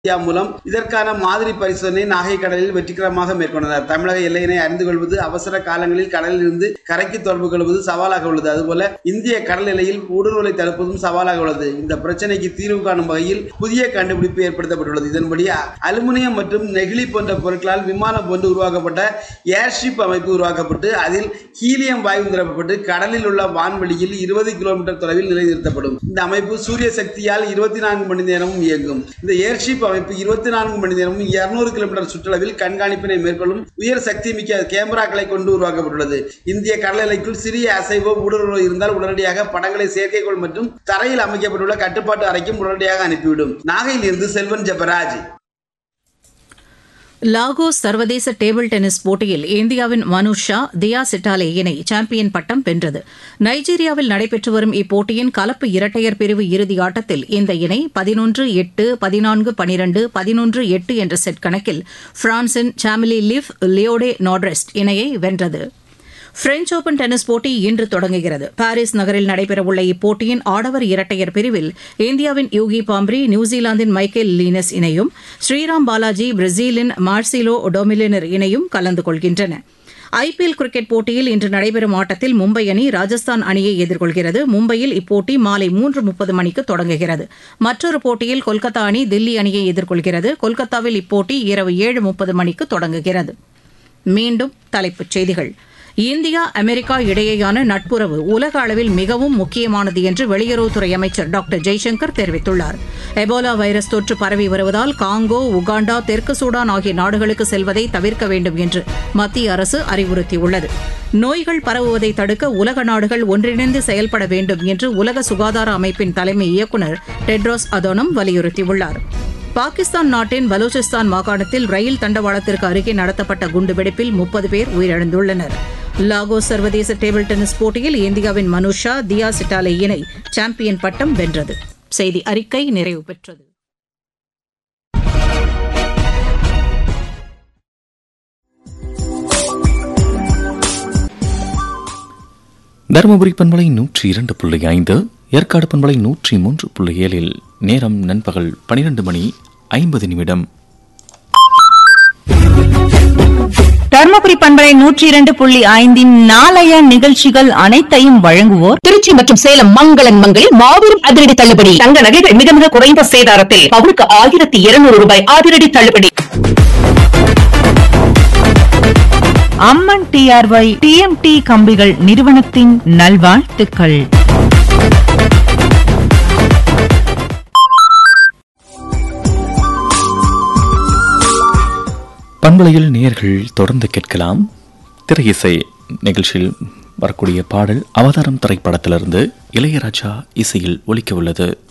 India மூலம் இதற்கான மாதிரி பரிசோதனை நாகை கடலில் வெற்றிகரமாக மேற்கொண்டனர் தமிழக எல்லையினை அறிந்து கொள்வது அவசர காலங்களில் கடலில் இருந்து கரைக்கு தொடர்பு கொள்வது சவாலாக உள்ளது அதுபோல இந்திய கடல் எல்லையில் ஊடுருவலை தடுப்பதும் சவாலாக உள்ளது இந்த பிரச்சனைக்கு தீர்வு காணும் வகையில் புதிய கண்டுபிடிப்பு ஏற்படுத்தப்பட்டுள்ளது இதன்படி அ- அலுமினியம் மற்றும் நெகிழி போன்ற பொருட்களால் விமானம் போன்று உருவாக்கப்பட்ட ஏர்ஷிப் அமைப்பு உருவாக்கப்பட்டு அதில் ஹீலியம் வாயு நிரப்பப்பட்டு கடலில் உள்ள வான்வெளியில் இருபது கிலோமீட்டர் தொலைவில் நிலைநிறுத்தப்படும் இந்த அமைப்பு சூரிய சக்தியால் இருபத்தி நான்கு மணி நேரமும் இயங்கும் இந்த ஏர்ஷிப் அமைப்பு இருபத்தி நான்கு மணி நேரமும் இருநூறு கிலோமீட்டர் சுற்றளவில் கண்காணிப்பினை மேற்கொள்ளும் உயர் சக்தி மிக்க கேமராக்களை கொண்டு உருவாக்கப்பட்டுள்ளது இந்திய கடல் எல்லைக்குள் சிறிய அசைவோ ஊடுருவோ இருந்தால் உடனடியாக படங்களை செயற்கைக்கோள் மற்றும் தரையில் அமைக்கப்பட்டுள்ள கட்டுப்பாட்டு அறைக்கும் உடனடியாக அனுப்பிவிடும் நாகையில் இருந்து செல்வன் ஜெபராஜ் லாகோஸ் சர்வதேச டேபிள் டென்னிஸ் போட்டியில் இந்தியாவின் மனுஷ் ஷா தியா சிட்டாலே இணை சாம்பியன் பட்டம் வென்றது நைஜீரியாவில் நடைபெற்று வரும் இப்போட்டியின் கலப்பு இரட்டையர் பிரிவு இறுதி ஆட்டத்தில் இந்த இணை பதினொன்று எட்டு பதினான்கு பனிரண்டு பதினொன்று எட்டு என்ற செட் கணக்கில் பிரான்சின் சாமிலி லிவ் லியோடே நாட்ரெஸ்ட் இணையை வென்றது பிரெஞ்ச் ஓபன் டென்னிஸ் போட்டி இன்று தொடங்குகிறது பாரிஸ் நகரில் நடைபெறவுள்ள இப்போட்டியின் ஆடவர் இரட்டையர் பிரிவில் இந்தியாவின் யூகி பாம்ப்ரி நியூசிலாந்தின் மைக்கேல் லீனஸ் இணையும் ஸ்ரீராம் பாலாஜி பிரேசிலின் மார்சிலோ டொமிலினர் இணையும் கலந்து கொள்கின்றன ஐபிஎல் கிரிக்கெட் போட்டியில் இன்று நடைபெறும் ஆட்டத்தில் மும்பை அணி ராஜஸ்தான் அணியை எதிர்கொள்கிறது மும்பையில் இப்போட்டி மாலை மூன்று முப்பது மணிக்கு தொடங்குகிறது மற்றொரு போட்டியில் கொல்கத்தா அணி தில்லி அணியை எதிர்கொள்கிறது கொல்கத்தாவில் இப்போட்டி இரவு ஏழு முப்பது மணிக்கு தொடங்குகிறது மீண்டும் தலைப்புச் செய்திகள் இந்தியா அமெரிக்கா இடையேயான நட்புறவு உலக அளவில் மிகவும் முக்கியமானது என்று வெளியுறவுத்துறை அமைச்சர் டாக்டர் ஜெய்சங்கர் தெரிவித்துள்ளார் எபோலா வைரஸ் தொற்று பரவி வருவதால் காங்கோ உகாண்டா தெற்கு சூடான் ஆகிய நாடுகளுக்கு செல்வதை தவிர்க்க வேண்டும் என்று மத்திய அரசு அறிவுறுத்தியுள்ளது நோய்கள் பரவுவதை தடுக்க உலக நாடுகள் ஒன்றிணைந்து செயல்பட வேண்டும் என்று உலக சுகாதார அமைப்பின் தலைமை இயக்குநர் டெட்ரோஸ் அதோனம் வலியுறுத்தியுள்ளார் பாகிஸ்தான் நாட்டின் பலூச்சிஸ்தான் மாகாணத்தில் ரயில் தண்டவாளத்திற்கு அருகே நடத்தப்பட்ட குண்டுவெடிப்பில் முப்பது பேர் உயிரிழந்துள்ளனர் லாகோஸ் சர்வதேச டேபிள் டென்னிஸ் போட்டியில் இந்தியாவின் மனுஷா தியா சிட்டாலே இணை சாம்பியன் பட்டம் வென்றது செய்தி அறிக்கை நிறைவு பெற்றது தருமபுரி பண்பலை நூற்றி இரண்டு புள்ளி ஐந்து ஏற்காடு பண்பலை நூற்றி மூன்று புள்ளி ஏழில் நேரம் நண்பகல் பனிரெண்டு மணி ஐம்பது நிமிடம் தர்மபுரி பண்பலை நூற்றி இரண்டு புள்ளி ஐந்தின் நாளைய நிகழ்ச்சிகள் அனைத்தையும் வழங்குவோர் திருச்சி மற்றும் சேலம் மங்களன் மங்களில் மாபெரும் அதிரடி தள்ளுபடி தங்க நகைகள் மிக மிக குறைந்த சேதாரத்தில் பவுனுக்கு ஆயிரத்தி இருநூறு ரூபாய் அதிரடி தள்ளுபடி அம்மன் டிஆர்ஒய் டிஎம்டி கம்பிகள் நிறுவனத்தின் நல்வாழ்த்துக்கள் பண்பலையில் நேயர்கள் தொடர்ந்து கேட்கலாம் திரையிசை நிகழ்ச்சியில் வரக்கூடிய பாடல் அவதாரம் திரைப்படத்திலிருந்து இளையராஜா இசையில் ஒலிக்க உள்ளது